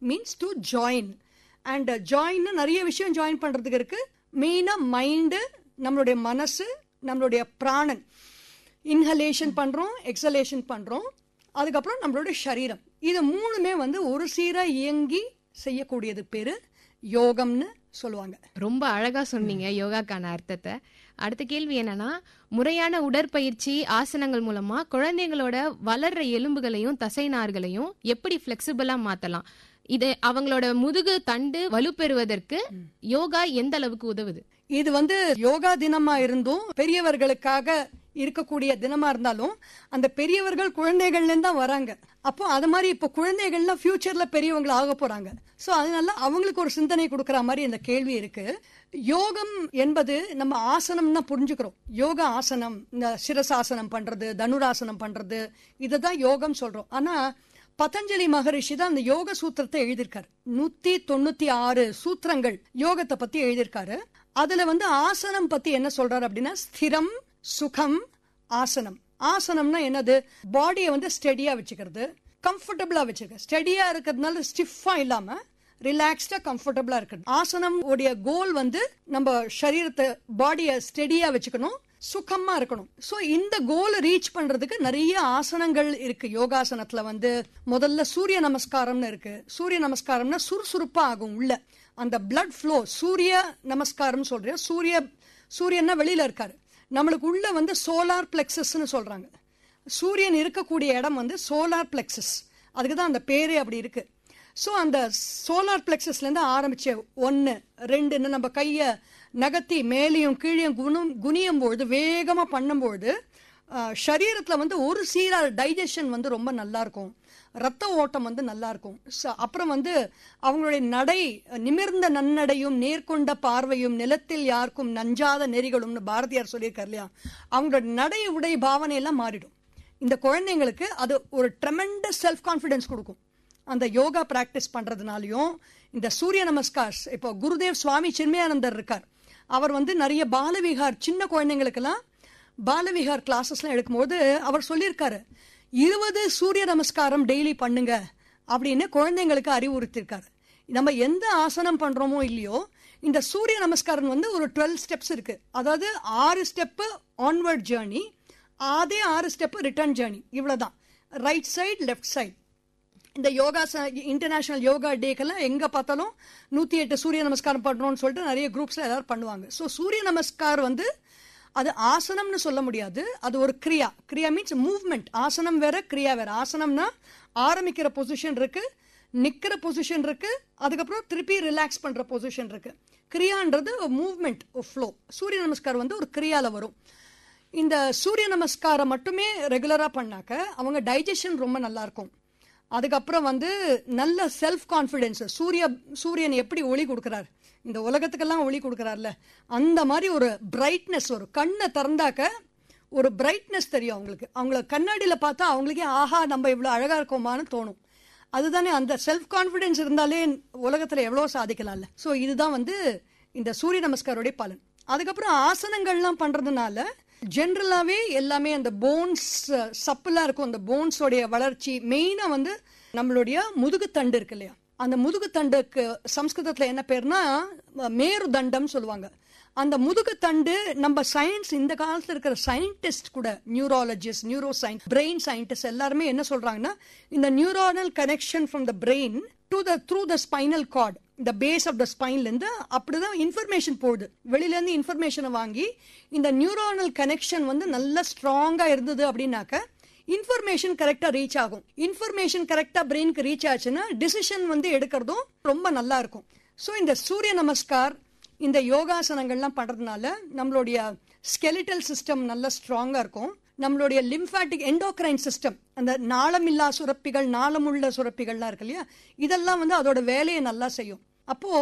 means to join and join நிறைய விஷயம் join பண்றதுக்கு இருக்கு மெயினா மைண்டு நம்மளுடைய மனசு நம்மளுடைய பிராணன் இன்ஹலேஷன் பண்றோம் எக்ஸலேஷன் பண்றோம் அதுக்கப்புறம் நம்மளுடைய சரீரம் இது மூணுமே வந்து ஒரு சீரா இயங்கி செய்யக்கூடியது பேரு யோகம்னு சொல்லுவாங்க ரொம்ப அழகா சொன்னீங்க யோகாக்கான அர்த்தத்தை அடுத்த கேள்வி என்னன்னா முறையான உடற்பயிற்சி ஆசனங்கள் மூலமா குழந்தைங்களோட வளர்ற எலும்புகளையும் தசைநார்களையும் எப்படி பிளெக்சிபிளா மாத்தலாம் இது அவங்களோட முதுகு தண்டு வலுப்பெறுவதற்கு யோகா எந்த அளவுக்கு உதவுது இது வந்து யோகா தினமா இருந்தும் பெரியவர்களுக்காக இருக்கக்கூடிய தினமா இருந்தாலும் அந்த பெரியவர்கள் குழந்தைகள்ல தான் வராங்க அப்போ அது மாதிரி இப்போ குழந்தைகள்லாம் ஃபியூச்சர்ல பெரியவங்கள ஆக போறாங்க சோ அதனால அவங்களுக்கு ஒரு சிந்தனை கொடுக்கற மாதிரி இந்த கேள்வி இருக்கு யோகம் என்பது நம்ம ஆசனம்னா புரிஞ்சுக்கிறோம் யோகா ஆசனம் இந்த சிரசாசனம் பண்றது தனுராசனம் பண்றது இதுதான் யோகம் சொல்றோம் ஆனா பதஞ்சலி மகரிஷி தான் அந்த யோக சூத்திரத்தை எழுதியிருக்காரு நூத்தி தொண்ணூத்தி ஆறு சூத்திரங்கள் யோகத்தை பத்தி எழுதியிருக்காரு அதுல வந்து ஆசனம் பத்தி என்ன சொல்றாரு அப்படின்னா ஸ்திரம் சுகம் ஆசனம் ஆசனம்னா என்னது பாடியை வந்து ஸ்டெடியா வச்சுக்கிறது கம்ஃபர்டபுளா வச்சுக்க ஸ்டெடியா இருக்கிறதுனால ஸ்டிஃபா இல்லாம ரிலாக்ஸ்டா கம்ஃபர்டபுளா இருக்கு ஆசனம் உடைய கோல் வந்து நம்ம சரீரத்தை பாடியை ஸ்டெடியா வச்சுக்கணும் சுகமா இருக்கணும் சோ இந்த கோலை ரீச் பண்றதுக்கு நிறைய ஆசனங்கள் இருக்கு யோகாசனத்துல வந்து முதல்ல சூரிய நமஸ்காரம்னு இருக்கு சூரிய நமஸ்காரம்னா சுறுசுறுப்பா ஆகும் உள்ள அந்த பிளட் ஃப்ளோ சூரிய நமஸ்காரம் சொல்றேன் சூரிய சூரியன்னா வெளியில இருக்காரு நம்மளுக்கு உள்ள வந்து சோலார் பிளெக்சஸ்னு சொல்றாங்க சூரியன் இருக்கக்கூடிய இடம் வந்து சோலார் பிளெக்சஸ் அதுக்கு தான் அந்த பேரே அப்படி இருக்கு ஸோ அந்த சோலார் பிளெக்சஸ்லேருந்து ஆரம்பிச்சு ஒன்று ரெண்டுன்னு நம்ம கையை நகர்த்தி மேலேயும் கீழேயும் குணம் குனியும் பொழுது வேகமாக பண்ணும்பொழுது சரீரத்தில் வந்து ஒரு சீராக டைஜஷன் வந்து ரொம்ப நல்லா இருக்கும் ரத்த ஓட்டம் வந்து நல்லா இருக்கும் ச- அப்புறம் வந்து அவங்களுடைய நடை நிமிர்ந்த நன்னடையும் நேர்கொண்ட பார்வையும் நிலத்தில் யாருக்கும் நஞ்சாத நெறிகளும்னு பாரதியார் சொல்லியிருக்கார் இல்லையா அவங்களோட நடை உடை பாவனை எல்லாம் மாறிடும் இந்த குழந்தைங்களுக்கு அது ஒரு ட்ரெமெண்டஸ் செல்ஃப் கான்ஃபிடன்ஸ் கொடுக்கும் அந்த யோகா பிராக்டிஸ் பண்றதுனாலயும் இந்த சூரிய நமஸ்கார் இப்போ குருதேவ் சுவாமி சின்மயானந்தர் இருக்கார் அவர் வந்து நிறைய பாலவிகார் சின்ன குழந்தைங்களுக்கெல்லாம் பாலவிகார் கிளாஸஸ்லாம் எடுக்கும்போது அவர் சொல்லியிருக்காரு இருபது சூரிய நமஸ்காரம் டெய்லி பண்ணுங்க அப்படின்னு குழந்தைங்களுக்கு அறிவுறுத்திருக்காரு நம்ம எந்த ஆசனம் பண்றோமோ இல்லையோ இந்த சூரிய நமஸ்காரம் வந்து ஒரு டுவெல் ஸ்டெப்ஸ் இருக்கு அதாவது ஆறு ஸ்டெப்பு ஆன்வர்ட் ஜேர்னி அதே ஆறு ஸ்டெப்பு ரிட்டர்ன் ஜேர்னி இவ்வளவுதான் ரைட் சைடு லெஃப்ட் சைடு இந்த யோகா இன்டர்நேஷனல் யோகா டேக்கெல்லாம் எங்க பார்த்தாலும் நூத்தி எட்டு சூரிய நமஸ்காரம் பண்றோம்னு சொல்லிட்டு நிறைய குரூப்ஸ்ல எல்லாரும் பண்ணுவாங்க ஸோ சூரிய நமஸ்கார் வந்து அது ஆசனம்னு சொல்ல முடியாது அது ஒரு கிரியா கிரியா மீன்ஸ் மூவ்மெண்ட் ஆசனம் வேற கிரியா வேற ஆசனம்னா ஆரம்பிக்கிற பொசிஷன் இருக்கு நிக்கிற பொசிஷன் இருக்கு அதுக்கப்புறம் திருப்பி ரிலாக்ஸ் பண்ற பொசிஷன் இருக்கு கிரியான்றது மூவ்மெண்ட் ஃப்ளோ சூரிய நமஸ்கார் வந்து ஒரு கிரியால வரும் இந்த சூரிய நமஸ்காரம் மட்டுமே ரெகுலரா பண்ணாக்க அவங்க டைஜஷன் ரொம்ப நல்லா இருக்கும் அதுக்கப்புறம் வந்து நல்ல செல்ஃப் கான்ஃபிடென்ஸ் சூரிய சூரியன் எப்படி ஒளி கொடுக்குறார் இந்த உலகத்துக்கெல்லாம் ஒளி கொடுக்குறாருல அந்த மாதிரி ஒரு பிரைட்னஸ் ஒரு கண்ணை திறந்தாக்க ஒரு பிரைட்னஸ் தெரியும் அவங்களுக்கு அவங்கள கண்ணாடியில் பார்த்தா அவங்களுக்கே ஆஹா நம்ம இவ்வளோ அழகா இருக்கோமான்னு தோணும் அதுதானே அந்த செல்ஃப் கான்ஃபிடென்ஸ் இருந்தாலே உலகத்துல எவ்வளோ சாதிக்கலாம்ல ஸோ இதுதான் வந்து இந்த சூரிய நமஸ்காரோடைய பலன் அதுக்கப்புறம் ஆசனங்கள்லாம் பண்றதுனால ஜென்ரலாவே எல்லாமே அந்த போன்ஸ் சப்பெல்லாம் இருக்கும் அந்த போன்ஸோடைய வளர்ச்சி மெயினா வந்து நம்மளுடைய முதுகுத்தண்டு இருக்கு இல்லையா அந்த முதுகுத்தண்டுக்கு சம்ஸ்கிருதத்துல என்ன பேர்னா மேருதண்டம் சொல்லுவாங்க அந்த முதுகுத்தண்டு நம்ம சயின்ஸ் இந்த காலத்துல இருக்கிற சயின்டிஸ்ட் கூட neurologist neuro science brain scientist எல்லாருமே என்ன சொல்றாங்கன்னா இந்த neuronal connection from the brain to the through the spinal cord இந்த பேஸ் ஆஃப் த ஸ்பைன்ல இருந்து அப்படிதான் இன்ஃபர்மேஷன் போகுது வெளியில இருந்து இன்ஃபர்மேஷனை வாங்கி இந்த நியூரானல் கனெக்ஷன் வந்து நல்லா ஸ்ட்ராங்கா இருந்தது அப்படின்னாக்க இன்ஃபர்மேஷன் கரெக்டா ரீச் ஆகும் இன்ஃபர்மேஷன் கரெக்டா பிரெயினுக்கு ரீச் ஆச்சுன்னா டிசிஷன் வந்து எடுக்கிறதும் ரொம்ப நல்லா இருக்கும் ஸோ இந்த சூரிய நமஸ்கார் இந்த யோகாசனங்கள்லாம் பண்றதுனால நம்மளுடைய ஸ்கெலிட்டல் சிஸ்டம் நல்லா ஸ்ட்ராங்கா இருக்கும் நம்மளுடைய லிம்ஃபாட்டிக் எண்டோக்ரைன் சிஸ்டம் அந்த நாளமில்லா சுரப்பிகள் நாளமுள்ள சுரப்பிகள்லாம் இருக்கு இல்லையா இதெல்லாம் வந்து அதோட வேலையை நல்லா செய்யும் அப்போ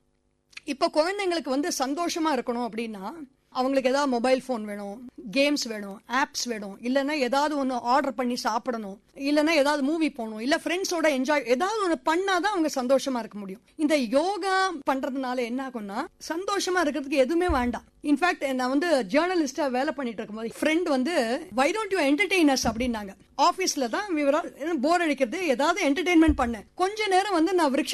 இப்போ குழந்தைங்களுக்கு வந்து சந்தோஷமா இருக்கணும் அப்படின்னா அவங்களுக்கு ஏதாவது மொபைல் ஃபோன் வேணும் கேம்ஸ் வேணும் ஆப்ஸ் வேணும் இல்லைன்னா ஏதாவது ஒன்று ஆர்டர் பண்ணி சாப்பிடணும் இல்லைன்னா ஏதாவது மூவி போகணும் இல்லை ஃப்ரெண்ட்ஸோட என்ஜாய் ஏதாவது ஒன்று பண்ணாதான் அவங்க சந்தோஷமா இருக்க முடியும் இந்த யோகா பண்றதுனால என்ன ஆகும்னா சந்தோஷமா இருக்கிறதுக்கு எதுவுமே வேண்டாம் இன்ஃபேக்ட் நான் வந்து ஜேர்னலிஸ்டா வேலை பண்ணிட்டு இருக்கும்போது ஃப்ரெண்ட் வந்து வை டோன்ட் யூ என்டர்டெய்னர்ஸ் அப்படின்னாங்க ஆஃபீஸ்ல தான் போர் அடிக்கிறது ஏதாவது என்டர்டெயின்மெண்ட் பண்ணேன் கொஞ்ச நேரம் வந்து நான் விருட்ச